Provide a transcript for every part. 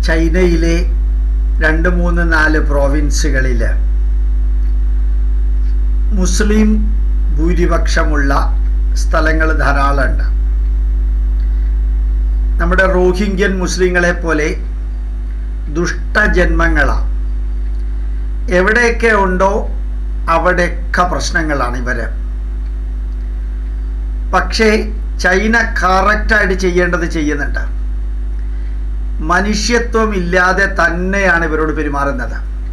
ചൈനയിലെ രണ്ട് മൂന്ന് നാല് പ്രോവിൻസുകളിൽ മുസ്ലിം ഭൂരിപക്ഷമുള്ള സ്ഥലങ്ങൾ ധാരാളമുണ്ട് നമ്മുടെ റോഹിംഗ്യൻ മുസ്ലിങ്ങളെ പോലെ ദുഷ്ടജന്മങ്ങളാണ് എവിടെയൊക്കെ ഉണ്ടോ അവിടെയൊക്കെ പ്രശ്നങ്ങളാണ് ഇവര് പക്ഷേ ചൈന കറക്റ്റായിട്ട് ചെയ്യേണ്ടത് ചെയ്യുന്നുണ്ട് മനുഷ്യത്വം ഇല്ലാതെ തന്നെയാണ് ഇവരോട് പെരുമാറുന്നത്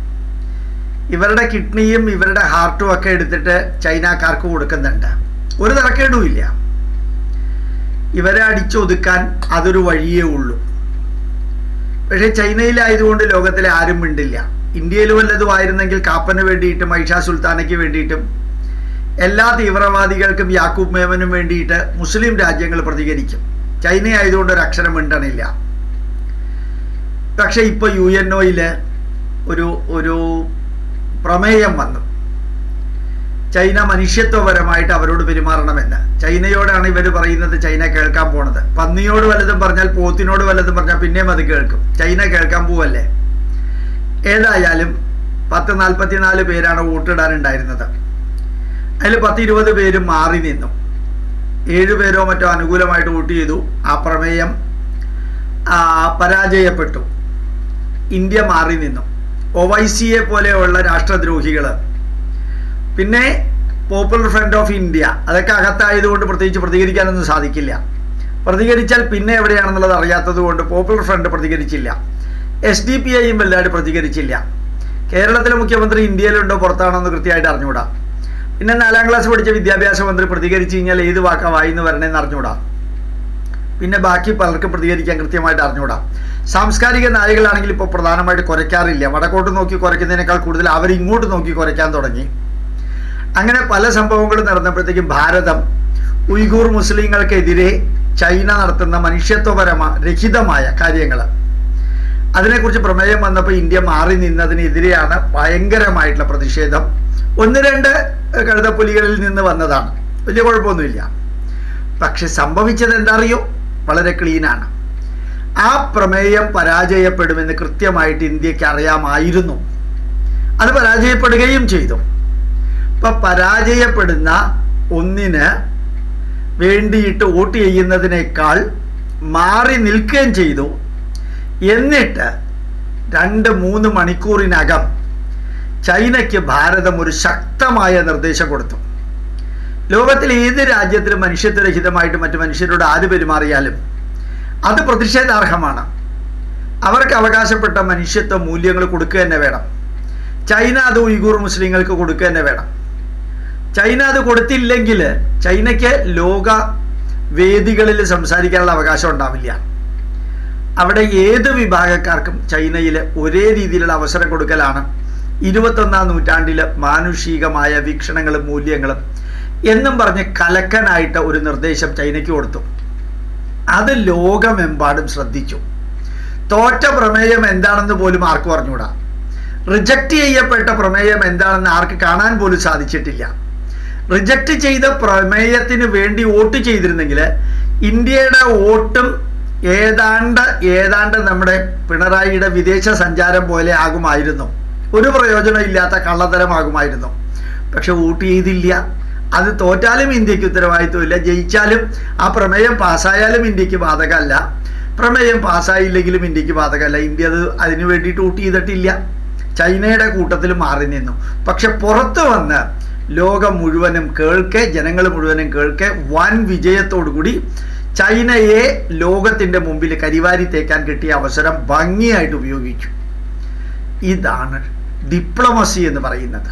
ഇവരുടെ കിഡ്നിയും ഇവരുടെ ഹാർട്ടും ഒക്കെ എടുത്തിട്ട് ചൈനക്കാർക്ക് കൊടുക്കുന്നുണ്ട് ഒരു തരക്കേടുമില്ല ഇവരെ അടിച്ചൊതുക്കാൻ അതൊരു വഴിയേ ഉള്ളൂ പക്ഷേ ചൈനയിലായതുകൊണ്ട് ലോകത്തിലെ ആരും മിണ്ടില്ല ഇന്ത്യയിൽ വല്ലതും ആയിരുന്നെങ്കിൽ കാപ്പന് വേണ്ടിയിട്ടും ഐഷ സുൽത്താനയ്ക്ക് വേണ്ടിയിട്ടും എല്ലാ തീവ്രവാദികൾക്കും യാക്കൂബ് മേമനും വേണ്ടിയിട്ട് മുസ്ലിം രാജ്യങ്ങൾ പ്രതികരിക്കും ചൈന ആയതുകൊണ്ട് ഒരു അക്ഷരം മിണ്ടണില്ല പക്ഷെ ഇപ്പോൾ യു എൻ ഒയിൽ ഒരു ഒരു പ്രമേയം വന്നു ചൈന മനുഷ്യത്വപരമായിട്ട് അവരോട് പെരുമാറണമെന്ന് ചൈനയോടാണ് ഇവർ പറയുന്നത് ചൈന കേൾക്കാൻ പോണത് പന്നിയോട് വല്ലതും പറഞ്ഞാൽ പോത്തിനോട് വല്ലതും പറഞ്ഞാൽ പിന്നെയും അത് കേൾക്കും ചൈന കേൾക്കാൻ പോവല്ലേ ഏതായാലും പത്ത് നാൽപ്പത്തിനാല് പേരാണ് വോട്ടിടാനുണ്ടായിരുന്നത് അതിൽ പത്ത് ഇരുപത് പേര് മാറി നിന്നു ഏഴ് പേരോ മറ്റോ അനുകൂലമായിട്ട് വോട്ട് ചെയ്തു ആ പ്രമേയം പരാജയപ്പെട്ടു ഇന്ത്യ മാറി നിന്നു ഒവൈസിയെ പോലെയുള്ള രാഷ്ട്രദ്രോഹികൾ പിന്നെ പോപ്പുലർ ഫ്രണ്ട് ഓഫ് ഇന്ത്യ അതൊക്കെ അകത്തായതുകൊണ്ട് പ്രത്യേകിച്ച് പ്രതികരിക്കാനൊന്നും സാധിക്കില്ല പ്രതികരിച്ചാൽ പിന്നെ എവിടെയാണെന്നുള്ളത് അറിയാത്തത് കൊണ്ട് പോപ്പുലർ ഫ്രണ്ട് പ്രതികരിച്ചില്ല എസ് ഡി പി ഐയും വലുതായിട്ട് പ്രതികരിച്ചില്ല കേരളത്തിലെ മുഖ്യമന്ത്രി ഇന്ത്യയിലുണ്ടോ പുറത്താണോ എന്ന് കൃത്യമായിട്ട് അറിഞ്ഞുകൂടാ പിന്നെ നാലാം ക്ലാസ് പഠിച്ച വിദ്യാഭ്യാസ മന്ത്രി പ്രതികരിച്ചു കഴിഞ്ഞാൽ ഏത് വാക്കാ വായിന്ന് വരണേന്ന് അറിഞ്ഞുകൂടാ പിന്നെ ബാക്കി പലർക്കും പ്രതികരിക്കാൻ കൃത്യമായിട്ട് അറിഞ്ഞുകൂടാ സാംസ്കാരിക നായകളാണെങ്കിൽ ഇപ്പോൾ പ്രധാനമായിട്ട് കുറയ്ക്കാറില്ല വടക്കോട്ട് നോക്കി കുറയ്ക്കുന്നതിനേക്കാൾ കൂടുതൽ അവർ ഇങ്ങോട്ട് നോക്കി കുറയ്ക്കാൻ തുടങ്ങി അങ്ങനെ പല സംഭവങ്ങളും നടന്നപ്പോഴത്തേക്കും ഭാരതം ഉയ്ഗൂർ മുസ്ലിങ്ങൾക്കെതിരെ ചൈന നടത്തുന്ന മനുഷ്യത്വപരമ രഹിതമായ കാര്യങ്ങൾ അതിനെക്കുറിച്ച് പ്രമേയം വന്നപ്പോൾ ഇന്ത്യ മാറി നിന്നതിനെതിരെയാണ് ഭയങ്കരമായിട്ടുള്ള പ്രതിഷേധം ഒന്ന് രണ്ട് കഴുതപ്പുലികളിൽ നിന്ന് വന്നതാണ് വലിയ കുഴപ്പമൊന്നുമില്ല പക്ഷെ സംഭവിച്ചത് എന്താ അറിയോ വളരെ ക്ലീനാണ് ആ പ്രമേയം പരാജയപ്പെടുമെന്ന് കൃത്യമായിട്ട് ഇന്ത്യക്ക് അറിയാമായിരുന്നു അത് പരാജയപ്പെടുകയും ചെയ്തു ഇപ്പൊ പരാജയപ്പെടുന്ന ഒന്നിന് വേണ്ടിയിട്ട് വോട്ട് ചെയ്യുന്നതിനേക്കാൾ മാറി നിൽക്കുകയും ചെയ്തു എന്നിട്ട് രണ്ട് മൂന്ന് മണിക്കൂറിനകം ചൈനയ്ക്ക് ഭാരതം ഒരു ശക്തമായ നിർദ്ദേശം കൊടുത്തു ലോകത്തിലെ ഏത് രാജ്യത്തിലും മനുഷ്യത്വരഹിതമായിട്ട് മറ്റു മനുഷ്യരോട് ആര് പെരുമാറിയാലും അത് പ്രതിഷേധാർഹമാണ് അവർക്ക് അവകാശപ്പെട്ട മനുഷ്യത്വ മൂല്യങ്ങൾ കൊടുക്കുക തന്നെ വേണം ചൈന അത് ഉയ്ഗൂർ മുസ്ലിങ്ങൾക്ക് കൊടുക്കുക തന്നെ വേണം ചൈന അത് കൊടുത്തില്ലെങ്കിൽ ചൈനയ്ക്ക് ലോക വേദികളിൽ സംസാരിക്കാനുള്ള അവകാശം ഉണ്ടാവില്ല അവിടെ ഏത് വിഭാഗക്കാർക്കും ചൈനയിൽ ഒരേ രീതിയിലുള്ള അവസരം കൊടുക്കലാണ് ഇരുപത്തൊന്നാം നൂറ്റാണ്ടിൽ മാനുഷികമായ വീക്ഷണങ്ങളും മൂല്യങ്ങളും എന്നും പറഞ്ഞ് കലക്കനായിട്ട് ഒരു നിർദ്ദേശം ചൈനയ്ക്ക് കൊടുത്തു അത് ലോകമെമ്പാടും ശ്രദ്ധിച്ചു തോറ്റ പ്രമേയം എന്താണെന്ന് പോലും ആർക്കും അറിഞ്ഞൂടാ റിജക്റ്റ് ചെയ്യപ്പെട്ട പ്രമേയം എന്താണെന്ന് ആർക്ക് കാണാൻ പോലും സാധിച്ചിട്ടില്ല റിജക്റ്റ് ചെയ്ത പ്രമേയത്തിന് വേണ്ടി വോട്ട് ചെയ്തിരുന്നെങ്കിൽ ഇന്ത്യയുടെ വോട്ടും ഏതാണ്ട് ഏതാണ്ട് നമ്മുടെ പിണറായിയുടെ വിദേശ സഞ്ചാരം പോലെ ആകുമായിരുന്നു ഒരു പ്രയോജനം ഇല്ലാത്ത കള്ളത്തരമാകുമായിരുന്നു പക്ഷെ വോട്ട് ചെയ്തില്ല അത് തോറ്റാലും ഇന്ത്യക്ക് ഉത്തരവാദിത്വമില്ല ജയിച്ചാലും ആ പ്രമേയം പാസ്സായാലും ഇന്ത്യക്ക് ബാധകമല്ല പ്രമേയം പാസ്സായില്ലെങ്കിലും ഇന്ത്യക്ക് ബാധകമല്ല ഇന്ത്യ അത് അതിന് വേണ്ടിയിട്ട് വോട്ട് ചെയ്തിട്ടില്ല ചൈനയുടെ കൂട്ടത്തിൽ മാറി നിന്നു പക്ഷെ പുറത്ത് വന്ന് ലോകം മുഴുവനും കേൾക്കെ ജനങ്ങൾ മുഴുവനും കേൾക്കെ വൻ വിജയത്തോടു കൂടി ചൈനയെ ലോകത്തിൻ്റെ മുമ്പിൽ കരിവാരി തേക്കാൻ കിട്ടിയ അവസരം ഭംഗിയായിട്ട് ഉപയോഗിച്ചു ഇതാണ് ഡിപ്ലോമസി എന്ന് പറയുന്നത്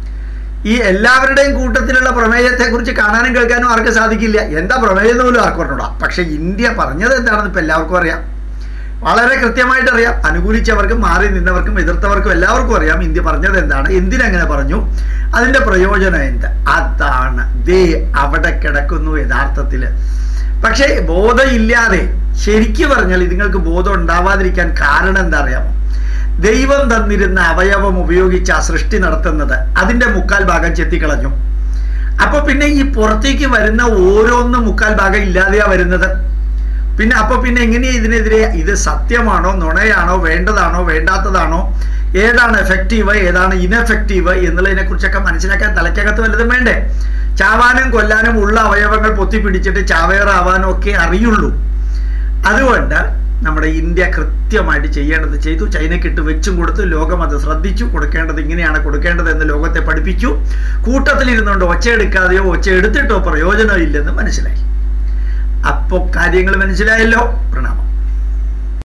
ഈ എല്ലാവരുടെയും കൂട്ടത്തിലുള്ള പ്രമേയത്തെക്കുറിച്ച് കാണാനും കേൾക്കാനും ആർക്കും സാധിക്കില്ല എന്താ പ്രമേയം എന്ന് പോലും ആർക്കും പറഞ്ഞൂടാ പക്ഷെ ഇന്ത്യ പറഞ്ഞത് എന്താണെന്ന് ഇപ്പം എല്ലാവർക്കും അറിയാം വളരെ കൃത്യമായിട്ട് അറിയാം അനുകൂലിച്ചവർക്കും മാറി നിന്നവർക്കും എതിർത്തവർക്കും എല്ലാവർക്കും അറിയാം ഇന്ത്യ പറഞ്ഞത് എന്താണ് എന്തിനങ്ങനെ പറഞ്ഞു അതിൻ്റെ പ്രയോജനം എന്ത് അതാണ് ദേ അവിടെ കിടക്കുന്നു യഥാർത്ഥത്തിൽ പക്ഷേ ബോധമില്ലാതെ ശരിക്കു പറഞ്ഞാൽ ഇതുങ്ങൾക്ക് ബോധം ഉണ്ടാവാതിരിക്കാൻ കാരണം എന്താ അറിയാമോ ദൈവം തന്നിരുന്ന അവയവം ഉപയോഗിച്ച് ആ സൃഷ്ടി നടത്തുന്നത് അതിൻ്റെ മുക്കാൽ ഭാഗം ചെത്തിക്കളഞ്ഞു അപ്പൊ പിന്നെ ഈ പുറത്തേക്ക് വരുന്ന ഓരോന്നും മുക്കാൽ ഭാഗം ഇല്ലാതെയാ വരുന്നത് പിന്നെ അപ്പൊ പിന്നെ എങ്ങനെയാ ഇതിനെതിരെ ഇത് സത്യമാണോ നുണയാണോ വേണ്ടതാണോ വേണ്ടാത്തതാണോ ഏതാണ് എഫക്റ്റീവ് ഏതാണ് ഇൻഎഫക്റ്റീവ് എന്നുള്ളതിനെ കുറിച്ചൊക്കെ മനസ്സിലാക്കാൻ തലയ്ക്കകത്ത് വല്ലതും വേണ്ടേ ചാവാനും കൊല്ലാനും ഉള്ള അവയവങ്ങൾ പൊത്തിപ്പിടിച്ചിട്ട് ചാവേറാവാനും ഒക്കെ അറിയുള്ളൂ അതുകൊണ്ട് നമ്മുടെ ഇന്ത്യ കൃത്യമായിട്ട് ചെയ്യേണ്ടത് ചെയ്തു ചൈനക്കിട്ട് വെച്ചും കൊടുത്തു ലോകം അത് ശ്രദ്ധിച്ചു കൊടുക്കേണ്ടത് ഇങ്ങനെയാണ് കൊടുക്കേണ്ടത് എന്ന് ലോകത്തെ പഠിപ്പിച്ചു കൂട്ടത്തിലിരുന്നുകൊണ്ട് ഒച്ച എടുക്കാതെയോ ഒച്ച എടുത്തിട്ടോ പ്രയോജനമില്ലെന്ന് മനസ്സിലായി അപ്പോൾ കാര്യങ്ങൾ മനസ്സിലായല്ലോ പ്രണാമം